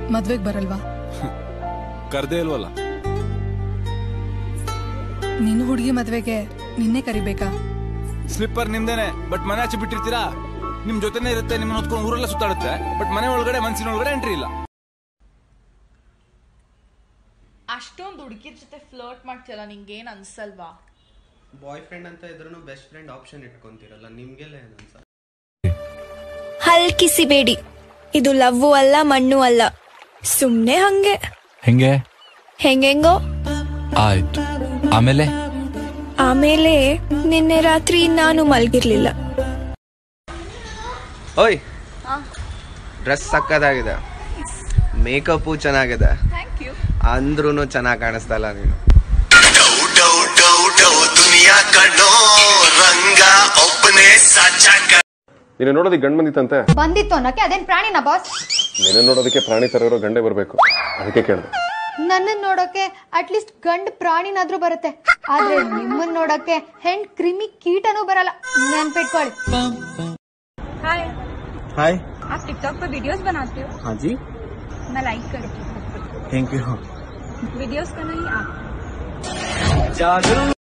ಮದ್ವೆಗ್ ಬರಲ್ವಾ ಕರ್ದೇ ಇಲ್ವಲ್ಲ ನಿನ್ನ ಹುಡುಗಿ ಮದ್ವೆಗೆ ನಿನ್ನೆ ಕರಿಬೇಕಾ ಸ್ಲಿಪ್ಪರ್ ನಿಮ್ದೇನೆ ಬಟ್ ಮನೆ ಆಚೆ ಬಿಟ್ಟಿರ್ತೀರಾ ನಿಮ್ ಜೊತೆನೇ ಇರುತ್ತೆ ನಿಮ್ಮನ್ನ ಹೊತ್ಕೊಂಡು ಊರೆಲ್ಲ ಸುತ್ತಾಡುತ್ತೆ ಬಟ್ ಮನೆ ಒಳಗಡೆ ಮನ್ಸಿನ ಒಳಗಡೆ ಎಂಟ್ರಿ ಇಲ್ಲ ಅಷ್ಟೊಂದು ಹುಡುಗಿರ್ ಜೊತೆ ಫ್ಲರ್ಟ್ ಮಾಡ್ತಿಯಲ್ಲ ನಿಂಗೇನ್ ಅನ್ಸಲ್ವಾ ಬಾಯ್ ಫ್ರೆಂಡ್ ಅಂತ ಇದ್ರೂ ಬೆಸ್ಟ್ ಫ್ರೆಂಡ್ ಆಪ್ಷನ್ ಇಟ್ಕೊಂತೀರಲ್ಲ ನಿಮ್ಗೆಲ್ಲ ಏನ್ ಅನ್ಸ ಹಲ್ಕಿಸಿಬೇಡಿ ಇದು ಲವ್ವು ಅಲ್ಲ ಮಣ್ಣು ಅಲ್ಲ ಸುಮ್ನೆ ಹಂಗೆ ಹೆಂಗೆ ಹೆಂಗೆಂಗೋ ಆಯ್ತು ಆಮೇಲೆ ಆಮೇಲೆ ನಿನ್ನೆ ರಾತ್ರಿ ನಾನು ಮಲ್ಗಿರ್ಲಿಲ್ಲ ಓಯ್ ಡ್ರೆಸ್ ಸಕ್ಕದಾಗಿದೆ ಮೇಕಪ್ಪು ಚೆನ್ನಾಗಿದೆ ಅಂದ್ರೂ ಚೆನ್ನಾಗಿ ಕಾಣಿಸ್ತಾ ಇಲ್ಲ ನೀನು ನೀನು ನೋಡೋದಕ್ಕೆ ಗಂಡು ಬಂದಿತ್ತಂತೆ ಬಂದಿತ್ತು ಅನ್ನಕ್ಕೆ ಅದೇನ್ ಪ್ರಾಣಿನ ಬಾಸ್ ನೀನು ನೋಡೋದಕ್ಕೆ ಪ್ರಾಣಿ ತರ ಇರೋ ಗಂಡೆ ಬರಬೇಕು ಅದಕ್ಕೆ ಕೇಳಿದೆ ನನ್ನನ್ ನೋಡೋಕೆ ಅಟ್ಲೀಸ್ಟ್ ಗಂಡ್ ಪ್ರಾಣಿನಾದ್ರೂ ಬರುತ್ತೆ ಆದ್ರೆ ನಿಮ್ಮನ್ ನೋಡೋಕೆ ಹೆಣ್ ಕ್ರಿಮಿ ಕೀಟನೂ ಬರಲ್ಲ ನೆನ್ಪಿಟ್ಕೊಳ್ಳಿ ಹಾಯ್ आप टिकटॉक पर वीडियोस बनाते हो हाँ जी मैं लाइक करती हूँ थैंक यू वीडियोस का नहीं आप जादू